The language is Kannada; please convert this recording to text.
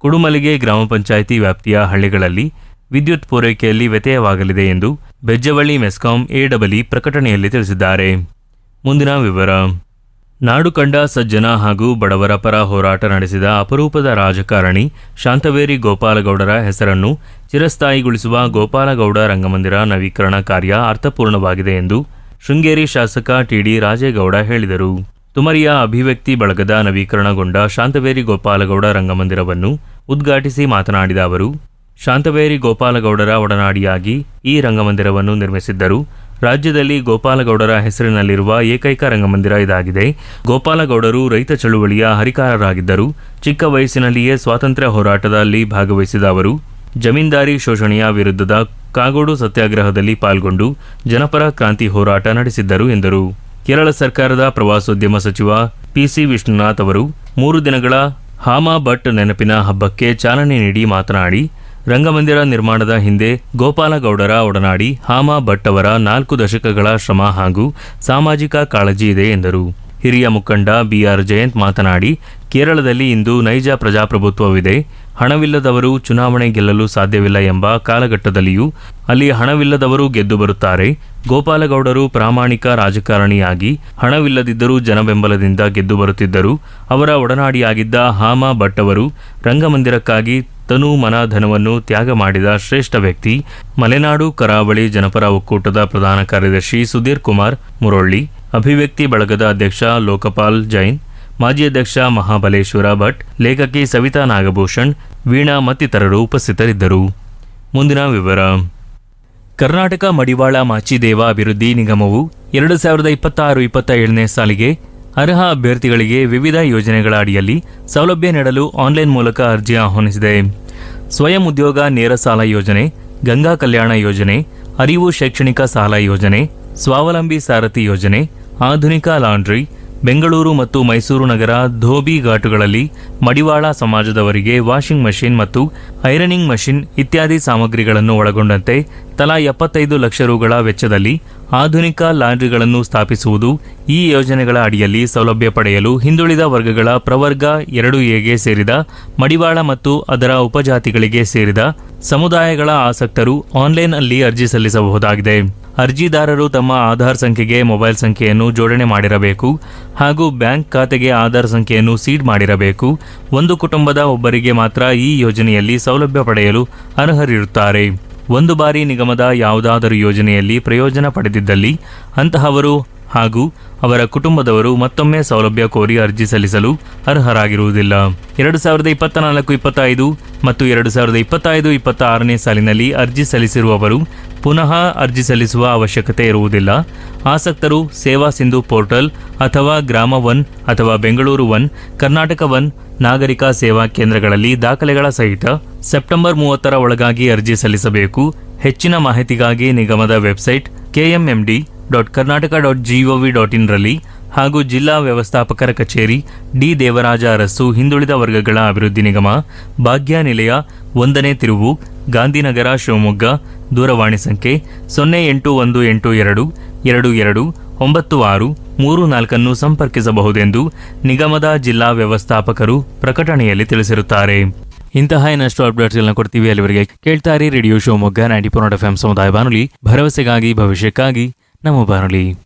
ಕುಡುಮಲಿಗೆ ಗ್ರಾಮ ಪಂಚಾಯಿತಿ ವ್ಯಾಪ್ತಿಯ ಹಳ್ಳಿಗಳಲ್ಲಿ ವಿದ್ಯುತ್ ಪೂರೈಕೆಯಲ್ಲಿ ವ್ಯತ್ಯಯವಾಗಲಿದೆ ಎಂದು ಬೆಜ್ಜವಳ್ಳಿ ಮೆಸ್ಕಾಂ ಎಡಬಲಿ ಪ್ರಕಟಣೆಯಲ್ಲಿ ತಿಳಿಸಿದ್ದಾರೆ ಮುಂದಿನ ವಿವರ ನಾಡು ಕಂಡ ಸಜ್ಜನ ಹಾಗೂ ಬಡವರ ಪರ ಹೋರಾಟ ನಡೆಸಿದ ಅಪರೂಪದ ರಾಜಕಾರಣಿ ಶಾಂತವೇರಿ ಗೋಪಾಲಗೌಡರ ಹೆಸರನ್ನು ಚಿರಸ್ಥಾಯಿಗೊಳಿಸುವ ಗೋಪಾಲಗೌಡ ರಂಗಮಂದಿರ ನವೀಕರಣ ಕಾರ್ಯ ಅರ್ಥಪೂರ್ಣವಾಗಿದೆ ಎಂದು ಶೃಂಗೇರಿ ಶಾಸಕ ಟಿಡಿ ರಾಜೇಗೌಡ ಹೇಳಿದರು ತುಮರಿಯ ಅಭಿವ್ಯಕ್ತಿ ಬಳಗದ ನವೀಕರಣಗೊಂಡ ಶಾಂತವೇರಿ ಗೋಪಾಲಗೌಡ ರಂಗಮಂದಿರವನ್ನು ಉದ್ಘಾಟಿಸಿ ಮಾತನಾಡಿದ ಅವರು ಶಾಂತವೇರಿ ಗೋಪಾಲಗೌಡರ ಒಡನಾಡಿಯಾಗಿ ಈ ರಂಗಮಂದಿರವನ್ನು ನಿರ್ಮಿಸಿದ್ದರು ರಾಜ್ಯದಲ್ಲಿ ಗೋಪಾಲಗೌಡರ ಹೆಸರಿನಲ್ಲಿರುವ ಏಕೈಕ ರಂಗಮಂದಿರ ಇದಾಗಿದೆ ಗೋಪಾಲಗೌಡರು ರೈತ ಚಳುವಳಿಯ ಹರಿಕಾರರಾಗಿದ್ದರು ಚಿಕ್ಕ ವಯಸ್ಸಿನಲ್ಲಿಯೇ ಸ್ವಾತಂತ್ರ್ಯ ಹೋರಾಟದಲ್ಲಿ ಭಾಗವಹಿಸಿದ ಅವರು ಜಮೀನ್ದಾರಿ ಶೋಷಣೆಯ ವಿರುದ್ಧದ ಕಾಗೋಡು ಸತ್ಯಾಗ್ರಹದಲ್ಲಿ ಪಾಲ್ಗೊಂಡು ಜನಪರ ಕ್ರಾಂತಿ ಹೋರಾಟ ನಡೆಸಿದ್ದರು ಎಂದರು ಕೇರಳ ಸರ್ಕಾರದ ಪ್ರವಾಸೋದ್ಯಮ ಸಚಿವ ಪಿಸಿ ವಿಷ್ಣುನಾಥ್ ಅವರು ಮೂರು ದಿನಗಳ ಹಾಮಾ ಭಟ್ ನೆನಪಿನ ಹಬ್ಬಕ್ಕೆ ಚಾಲನೆ ನೀಡಿ ಮಾತನಾಡಿ ರಂಗಮಂದಿರ ನಿರ್ಮಾಣದ ಹಿಂದೆ ಗೋಪಾಲಗೌಡರ ಒಡನಾಡಿ ಹಾಮಾ ಭಟ್ ಅವರ ನಾಲ್ಕು ದಶಕಗಳ ಶ್ರಮ ಹಾಗೂ ಸಾಮಾಜಿಕ ಕಾಳಜಿ ಇದೆ ಎಂದರು ಹಿರಿಯ ಮುಖಂಡ ಬಿಆರ್ ಜಯಂತ್ ಮಾತನಾಡಿ ಕೇರಳದಲ್ಲಿ ಇಂದು ನೈಜ ಪ್ರಜಾಪ್ರಭುತ್ವವಿದೆ ಹಣವಿಲ್ಲದವರು ಚುನಾವಣೆ ಗೆಲ್ಲಲು ಸಾಧ್ಯವಿಲ್ಲ ಎಂಬ ಕಾಲಘಟ್ಟದಲ್ಲಿಯೂ ಅಲ್ಲಿ ಹಣವಿಲ್ಲದವರು ಗೆದ್ದು ಬರುತ್ತಾರೆ ಗೋಪಾಲಗೌಡರು ಪ್ರಾಮಾಣಿಕ ರಾಜಕಾರಣಿಯಾಗಿ ಹಣವಿಲ್ಲದಿದ್ದರೂ ಜನಬೆಂಬಲದಿಂದ ಗೆದ್ದು ಬರುತ್ತಿದ್ದರು ಅವರ ಒಡನಾಡಿಯಾಗಿದ್ದ ಹಾಮಾ ಭಟ್ ಅವರು ರಂಗಮಂದಿರಕ್ಕಾಗಿ ತನು ಮನ ಧನವನ್ನು ತ್ಯಾಗ ಮಾಡಿದ ಶ್ರೇಷ್ಠ ವ್ಯಕ್ತಿ ಮಲೆನಾಡು ಕರಾವಳಿ ಜನಪರ ಒಕ್ಕೂಟದ ಪ್ರಧಾನ ಕಾರ್ಯದರ್ಶಿ ಸುಧೀರ್ ಕುಮಾರ್ ಮುರೊಳ್ಳಿ ಅಭಿವ್ಯಕ್ತಿ ಬಳಗದ ಅಧ್ಯಕ್ಷ ಲೋಕಪಾಲ್ ಜೈನ್ ಮಾಜಿ ಅಧ್ಯಕ್ಷ ಮಹಾಬಲೇಶ್ವರ ಭಟ್ ಲೇಖಕಿ ಸವಿತಾ ನಾಗಭೂಷಣ್ ವೀಣಾ ಮತ್ತಿತರರು ಉಪಸ್ಥಿತರಿದ್ದರು ಮುಂದಿನ ವಿವರ ಕರ್ನಾಟಕ ಮಡಿವಾಳ ಮಾಚಿದೇವ ಅಭಿವೃದ್ಧಿ ನಿಗಮವು ಎರಡು ಸಾವಿರದ ಇಪ್ಪತ್ತಾರು ಇಪ್ಪತ್ತ ಏಳನೇ ಸಾಲಿಗೆ ಅರ್ಹ ಅಭ್ಯರ್ಥಿಗಳಿಗೆ ವಿವಿಧ ಯೋಜನೆಗಳ ಅಡಿಯಲ್ಲಿ ಸೌಲಭ್ಯ ನೀಡಲು ಆನ್ಲೈನ್ ಮೂಲಕ ಅರ್ಜಿ ಆಹ್ವಾನಿಸಿದೆ ಸ್ವಯಂ ಉದ್ಯೋಗ ನೇರ ಸಾಲ ಯೋಜನೆ ಗಂಗಾ ಕಲ್ಯಾಣ ಯೋಜನೆ ಅರಿವು ಶೈಕ್ಷಣಿಕ ಸಾಲ ಯೋಜನೆ ಸ್ವಾವಲಂಬಿ ಸಾರಥಿ ಯೋಜನೆ ಆಧುನಿಕ ಲಾಂಡ್ರಿ ಬೆಂಗಳೂರು ಮತ್ತು ಮೈಸೂರು ನಗರ ಧೋಬಿ ಘಾಟುಗಳಲ್ಲಿ ಮಡಿವಾಳ ಸಮಾಜದವರಿಗೆ ವಾಷಿಂಗ್ ಮಷಿನ್ ಮತ್ತು ಐರನಿಂಗ್ ಮಷಿನ್ ಇತ್ಯಾದಿ ಸಾಮಗ್ರಿಗಳನ್ನು ಒಳಗೊಂಡಂತೆ ತಲಾ ಎಪ್ಪತ್ತೈದು ಲಕ್ಷ ರುಗಳ ವೆಚ್ಚದಲ್ಲಿ ಆಧುನಿಕ ಲಾಂಡ್ರಿಗಳನ್ನು ಸ್ಥಾಪಿಸುವುದು ಈ ಯೋಜನೆಗಳ ಅಡಿಯಲ್ಲಿ ಸೌಲಭ್ಯ ಪಡೆಯಲು ಹಿಂದುಳಿದ ವರ್ಗಗಳ ಪ್ರವರ್ಗ ಎರಡು ಎಗೆ ಸೇರಿದ ಮಡಿವಾಳ ಮತ್ತು ಅದರ ಉಪಜಾತಿಗಳಿಗೆ ಸೇರಿದ ಸಮುದಾಯಗಳ ಆಸಕ್ತರು ಆನ್ಲೈನ್ ಅಲ್ಲಿ ಅರ್ಜಿ ಸಲ್ಲಿಸಬಹುದಾಗಿದೆ ಅರ್ಜಿದಾರರು ತಮ್ಮ ಆಧಾರ್ ಸಂಖ್ಯೆಗೆ ಮೊಬೈಲ್ ಸಂಖ್ಯೆಯನ್ನು ಜೋಡಣೆ ಮಾಡಿರಬೇಕು ಹಾಗೂ ಬ್ಯಾಂಕ್ ಖಾತೆಗೆ ಆಧಾರ್ ಸಂಖ್ಯೆಯನ್ನು ಸೀಡ್ ಮಾಡಿರಬೇಕು ಒಂದು ಕುಟುಂಬದ ಒಬ್ಬರಿಗೆ ಮಾತ್ರ ಈ ಯೋಜನೆಯಲ್ಲಿ ಸೌಲಭ್ಯ ಪಡೆಯಲು ಅರ್ಹರಿರುತ್ತಾರೆ ಒಂದು ಬಾರಿ ನಿಗಮದ ಯಾವುದಾದರೂ ಯೋಜನೆಯಲ್ಲಿ ಪ್ರಯೋಜನ ಪಡೆದಿದ್ದಲ್ಲಿ ಅಂತಹವರು ಹಾಗೂ ಅವರ ಕುಟುಂಬದವರು ಮತ್ತೊಮ್ಮೆ ಸೌಲಭ್ಯ ಕೋರಿ ಅರ್ಜಿ ಸಲ್ಲಿಸಲು ಅರ್ಹರಾಗಿರುವುದಿಲ್ಲ ಎರಡು ಸಾವಿರದ ಇಪ್ಪತ್ತ ನಾಲ್ಕು ಇಪ್ಪತ್ತೈದು ಮತ್ತು ಎರಡು ಸಾವಿರದ ಇಪ್ಪತ್ತೈದು ಇಪ್ಪತ್ತ ಆರನೇ ಸಾಲಿನಲ್ಲಿ ಅರ್ಜಿ ಸಲ್ಲಿಸಿರುವವರು ಪುನಃ ಅರ್ಜಿ ಸಲ್ಲಿಸುವ ಅವಶ್ಯಕತೆ ಇರುವುದಿಲ್ಲ ಆಸಕ್ತರು ಸೇವಾ ಸಿಂಧು ಪೋರ್ಟಲ್ ಅಥವಾ ಗ್ರಾಮ ಒನ್ ಅಥವಾ ಬೆಂಗಳೂರು ಒನ್ ಕರ್ನಾಟಕ ಒನ್ ನಾಗರಿಕ ಸೇವಾ ಕೇಂದ್ರಗಳಲ್ಲಿ ದಾಖಲೆಗಳ ಸಹಿತ ಸೆಪ್ಟೆಂಬರ್ ಮೂವತ್ತರ ಒಳಗಾಗಿ ಅರ್ಜಿ ಸಲ್ಲಿಸಬೇಕು ಹೆಚ್ಚಿನ ಮಾಹಿತಿಗಾಗಿ ನಿಗಮದ website KMMD dot Karnataka dot GOV dot ಇನ್ರಲ್ಲಿ ಹಾಗೂ ಜಿಲ್ಲಾ ವ್ಯವಸ್ಥಾಪಕರ ಕಚೇರಿ ಡಿ ದೇವರಾಜ ಅರಸು ಹಿಂದುಳಿದ ವರ್ಗಗಳ ಅಭಿವೃದ್ಧಿ ನಿಗಮ ಭಾಗ್ಯ ನಿಲಯ ಒಂದನೇ ತಿರುವು ಗಾಂಧಿನಗರ ಶಿವಮೊಗ್ಗ ದೂರವಾಣಿ ಸಂಖ್ಯೆ ಸೊನ್ನೆ ಎಂಟು ಒಂದು ಎಂಟು ಎರಡು ಎರಡು ಎರಡು ಒಂಬತ್ತು ಆರು ಮೂರು ನಾಲ್ಕನ್ನು ಸಂಪರ್ಕಿಸಬಹುದೆಂದು ನಿಗಮದ ಜಿಲ್ಲಾ ವ್ಯವಸ್ಥಾಪಕರು ಪ್ರಕಟಣೆಯಲ್ಲಿ ತಿಳಿಸಿರುತ್ತಾರೆ ಇಂತಹ ಇನ್ನಷ್ಟು ಅಪ್ಡೇಟ್ಸ್ಗಳನ್ನ ಕೊಡ್ತೀವಿ ಅಲ್ಲಿವರೆಗೆ ಕೇಳ್ತಾರಿ radio Shivamogga ninety four F M ಸಮುದಾಯ ಬಾನುಲಿ ಭರವಸೆಗಾಗಿ ಭವಿಷ್ಯಕ್ಕಾಗಿ ನಮ್ಮ ಬಾನುಲಿ